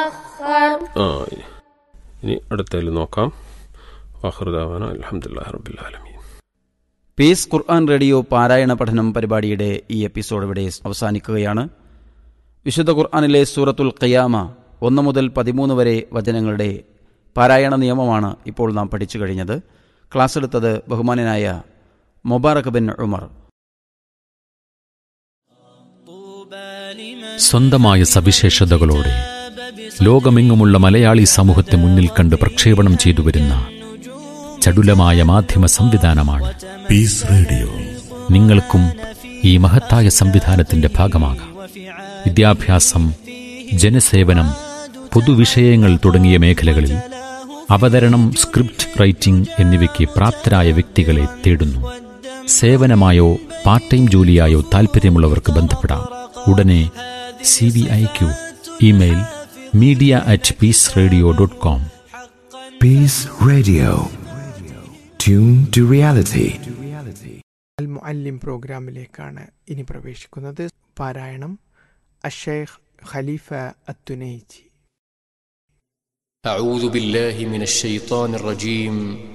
مسخر ആ ഇനി അടുത്തതിൽ നോക്കാം വാഹൃദാവാന അലഹമുല്ലാ റബുല്ലാലമീൻ പീസ് ഖുർആൻ റേഡിയോ പാരായണ പഠനം പരിപാടിയുടെ ഈ എപ്പിസോഡ് ഇവിടെ അവസാനിക്കുകയാണ് വിശുദ്ധ ഖുർആനിലെ സൂറത്തുൽ ഖിയാമ ഒന്ന് മുതൽ പതിമൂന്ന് വരെ വചനങ്ങളുടെ പാരായണ നിയമമാണ് ഇപ്പോൾ നാം പഠിച്ചു കഴിഞ്ഞത് ക്ലാസ് എടുത്തത് ബഹുമാനനായ മുബാറക് ബിൻ ഉമർ സ്വന്തമായ സവിശേഷതകളോടെ ലോകമെങ്ങുമുള്ള മലയാളി സമൂഹത്തെ മുന്നിൽ കണ്ട് പ്രക്ഷേപണം ചെയ്തു വരുന്ന ചടുലമായ മാധ്യമ സംവിധാനമാണ് പീസ് റേഡിയോ നിങ്ങൾക്കും ഈ മഹത്തായ സംവിധാനത്തിന്റെ ഭാഗമാകാം വിദ്യാഭ്യാസം ജനസേവനം പൊതുവിഷയങ്ങൾ തുടങ്ങിയ മേഖലകളിൽ അവതരണം സ്ക്രിപ്റ്റ് റൈറ്റിംഗ് എന്നിവയ്ക്ക് പ്രാപ്തരായ വ്യക്തികളെ തേടുന്നു സേവനമായോ പാർട്ട് ടൈം ജോലിയായോ താൽപ്പര്യമുള്ളവർക്ക് ബന്ധപ്പെടാം ഉടനെ C V I Q email media at Peace Radio dot com Peace Radio tune to reality Al Muallim പ്രോഗ്രാമിലേക്കാണ് ഇനി പ്രവേശിക്കുന്നത് പാരായണം അഷേഖ് ഖലീഫ അത്തുനൈജി أعوذ بالله من الشيطان الرجيم